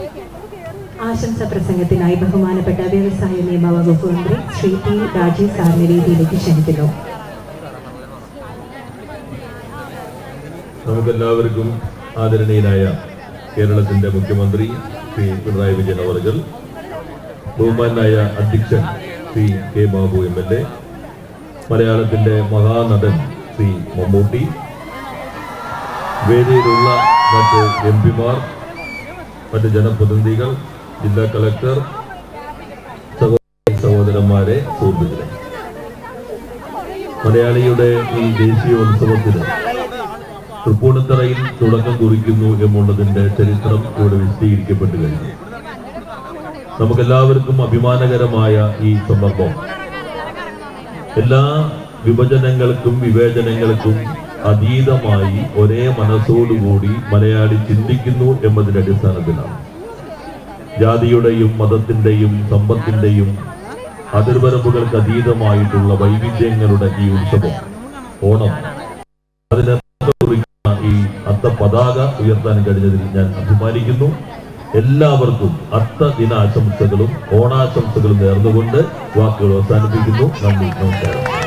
ആശംസ പ്രസംഗത്തിനായി ബഹുമാനപ്പെട്ട വ്യവസായ നിയമ വകുപ്പ് മന്ത്രി ശ്രീ പി രാജീവ് സാറിനെ വേദിയിലേക്ക് ക്ഷണിക്കുന്നു നമുക്കെല്ലാവർക്കും ആദരണീയനായ കേരളത്തിന്റെ മുഖ്യമന്ത്രി ശ്രീ പിണറായി വിജയൻ അവർകൾ ബഹുമാനായ അധ്യക്ഷൻ Shri K Babu M L A മലയാളത്തിന്റെ മഹാനടൻ ശ്രീ മമ്മൂട്ടി വേദിയിലുള്ള മറ്റ് എം പിമാർ മറ്റ് ജനപ്രതിനിധികൾ ജില്ലാ കളക്ടർ സഹോദരി സഹോദരന്മാരെ സുഹൃത്തുക്കളെ മലയാളിയുടെ ഈ ദേശീയോത്സവത്തിന് തൃപ്പൂണിത്തറയിൽ തുടക്കം കുറിക്കുന്നു എന്നുള്ളതിന്റെ ചരിത്രം ഇവിടെ വിശദീകരിക്കപ്പെട്ടു കഴിഞ്ഞു നമുക്കെല്ലാവർക്കും അഭിമാനകരമായ ഈ സന്ദർഭം എല്ലാ വിഭജനങ്ങൾക്കും വിവേചനങ്ങൾക്കും അതീതമായി ഒരേ മനസ്സോടുകൂടി മലയാളി ചിന്തിക്കുന്നു എന്നതിന്റെ അടിസ്ഥാനത്തിലാണ് ജാതിയുടെയും മതത്തിന്റെയും സമ്പത്തിന്റെയും അതിർവരമ്പുകൾക്ക് അതീതമായിട്ടുള്ള വൈവിധ്യങ്ങളുടെ ഈ ഉത്സവം ഓണം അതിനെ കുറിക്കുന്ന ഈ അത്ത പതാക ഉയർത്താൻ കഴിഞ്ഞതിൽ ഞാൻ അഭിമാനിക്കുന്നു എല്ലാവർക്കും അത്ത ദിനാശംസകളും ഓണാശംസകളും നേർന്നുകൊണ്ട് വാക്കുകൾ അവസാനിപ്പിക്കുന്നു നന്ദി നമസ്കാരം